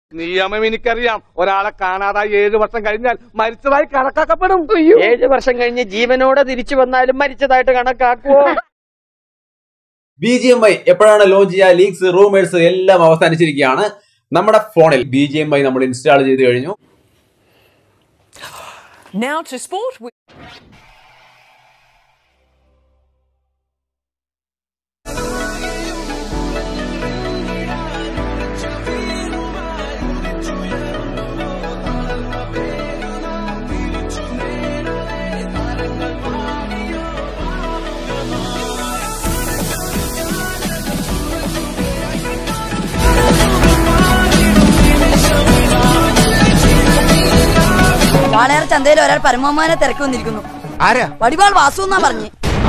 നിയമം എനിക്കറിയാം ഒരാളെ കാണാതായി ഏഴു വർഷം കഴിഞ്ഞാൽ മരിച്ചതായി കണക്കാക്കപ്പെടും ഏഴ് വർഷം കഴിഞ്ഞ് ജീവനോടെ തിരിച്ചു വന്നാലും മരിച്ചതായിട്ട് കണക്കാക്കുവോ ബി ജി എം ഐ എപ്പോഴാണ് ലോഞ്ച് ചെയ്യുക ലീക്സ് റൂമേഴ്സ് എല്ലാം അവസാനിച്ചിരിക്കുകയാണ് നമ്മുടെ ഫോണിൽ ബി ജി എം ഐ നമ്മൾ ഇൻസ്റ്റാൾ ചെയ്ത് കഴിഞ്ഞു Now to sport. We- Walayar ചന്തയിൽ ഒരാൾ പരമമാനെ തിരക്കി വന്നിരിക്കുന്നു ആരാ വടിവാൾ വാസു എന്നാ പറഞ്ഞ്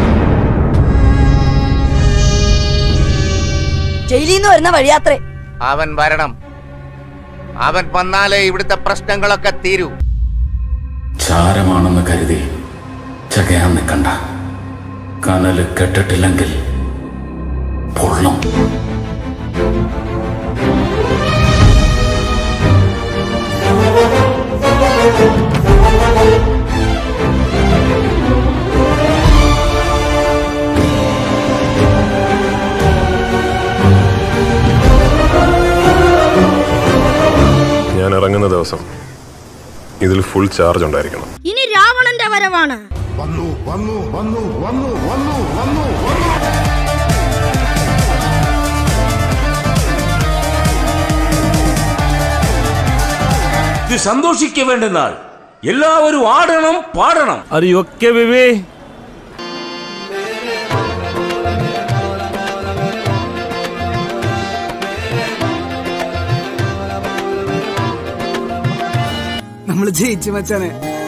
ജയിലിൽ നിന്ന് വരുന്ന വഴിയാത്രേ അവൻ വരണം അവൻ വന്നാലേ ഇവിടുത്തെ പ്രശ്നങ്ങളൊക്കെ തീരൂ ചാരമാണെന്ന് കരുതി ചകയാൻ നിൽക്കണ്ട കനല് കെട്ടിട്ടില്ലെങ്കിൽ പൊള്ളും ഞാൻ ഇറങ്ങുന്ന ദിവസം ഇതിൽ ഫുൾ ചാർജ് ഉണ്ടായിരിക്കണം ഇനി രാവണന്റെ വരവാണ് ഇത് സന്തോഷിക്ക വേണ്ട നാൾ എല്ലാവരും ആടണം പാടണം അറിയൊക്കെ ബേബി നമ്മൾ ജയിച്ചു മച്ചാനെ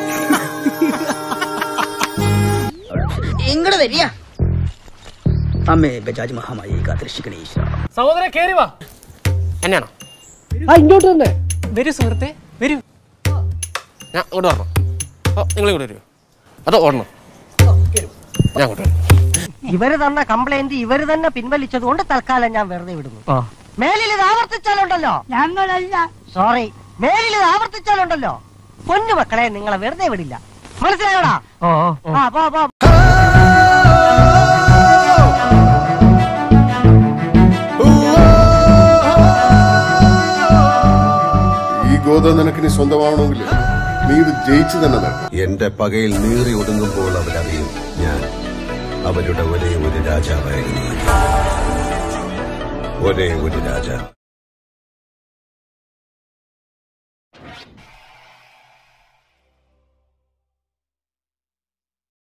ഇങ്ങോട്ട് വരിക അമ്മേ ബജാജ് മഹാമായി കാത്തിരക്ഷിക്കണേ ഈശ്വര സഹോദരൻ കേറി വാ എന്നാണോ ആ ഇങ്ങോട്ട് തന്നെ വരൂ സുഹൃത്തെ വരൂ ഞാൻ അങ്ങോട്ട് വരണം ഓ നിങ്ങൾ ഇങ്ങോട്ട് വരൂ അതോ ഓടണം ഞാൻ അങ്ങോട്ട് വരാം ഇവര് തന്ന കംപ്ലൈന്റ് ഇവര് തന്നെ പിൻവലിച്ചത് കൊണ്ട് തൽക്കാലം ഞാൻ വെറുതെ വിടുന്നു മേലിൽ ഇത് ആവർത്തിച്ചാലുണ്ടല്ലോ ഞങ്ങളല്ല സോറി മേലിൽ ഇത് ആവർത്തിച്ചാലുണ്ടല്ലോ പൊന്നു മക്കളെ നിങ്ങളെ വെറുതെ വിടില്ല മനസ്സിലായോടാ ആ പോ പോ ഈ ഗോത നിനക്ക് നീ സ്വന്തമാവണമെങ്കിൽ നീ ഇത് ജയിച്ചു തന്നെ നടക്കും എന്റെ പകയിൽ നീറി ഒതുങ്ങുമ്പോൾ അവരറിയും ഞാൻ അവരുടെ ഒരേ ഒരു രാജാവായിരുന്നു ഒരേ ഒരു രാജാവ്